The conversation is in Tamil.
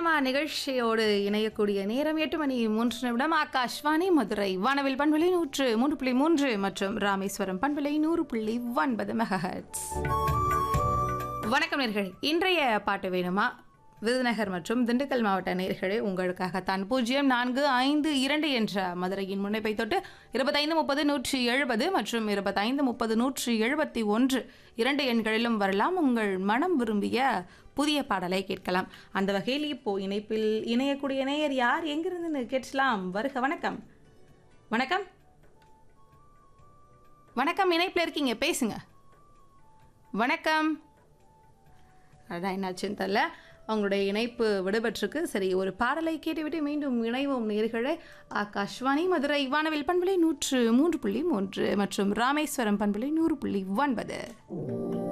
சினிமா நிகழ்ச்சியோடு இணையக்கூடிய நேரம் எட்டு மணி மூன்று நிமிடம் ஆகாஷ்வாணி மதுரை வானவில் பண்பலை நூற்று மூன்று புள்ளி மூன்று மற்றும் ராமேஸ்வரம் பண்பலை நூறு புள்ளி ஒன்பது மெகஹெட்ஸ் வணக்கம் நேர்களே இன்றைய பாட்டு வேணுமா விருதுநகர் மற்றும் திண்டுக்கல் மாவட்ட நேர்களே உங்களுக்காகத்தான் பூஜ்ஜியம் நான்கு ஐந்து இரண்டு என்ற மதுரையின் முனைப்பை தொட்டு இருபத்தைந்து முப்பது நூற்றி எழுபது மற்றும் இருபத்தைந்து முப்பது நூற்றி எழுபத்தி ஒன்று இரண்டு எண்களிலும் வரலாம் உங்கள் மனம் விரும்பிய புதிய பாடலை கேட்கலாம் அந்த வகையில் இப்போ இணைப்பில் இணையக்கூடிய நேயர் யார் எங்கிருந்து கேட்கலாம் வருக வணக்கம் வணக்கம் வணக்கம் இணைப்பில் இருக்கீங்க பேசுங்க வணக்கம் அதான் என்னாச்சுன்னு தெரில அவங்களுடைய இணைப்பு விடுபட்டிருக்கு சரி ஒரு பாடலை கேட்டுவிட்டு மீண்டும் இணைவோம் நேர்களே ஆகாஷ்வாணி மதுரை வானவில் பண்பலை நூற்று மூன்று புள்ளி மூன்று மற்றும் ராமேஸ்வரம் பண்பலை நூறு புள்ளி ஒன்பது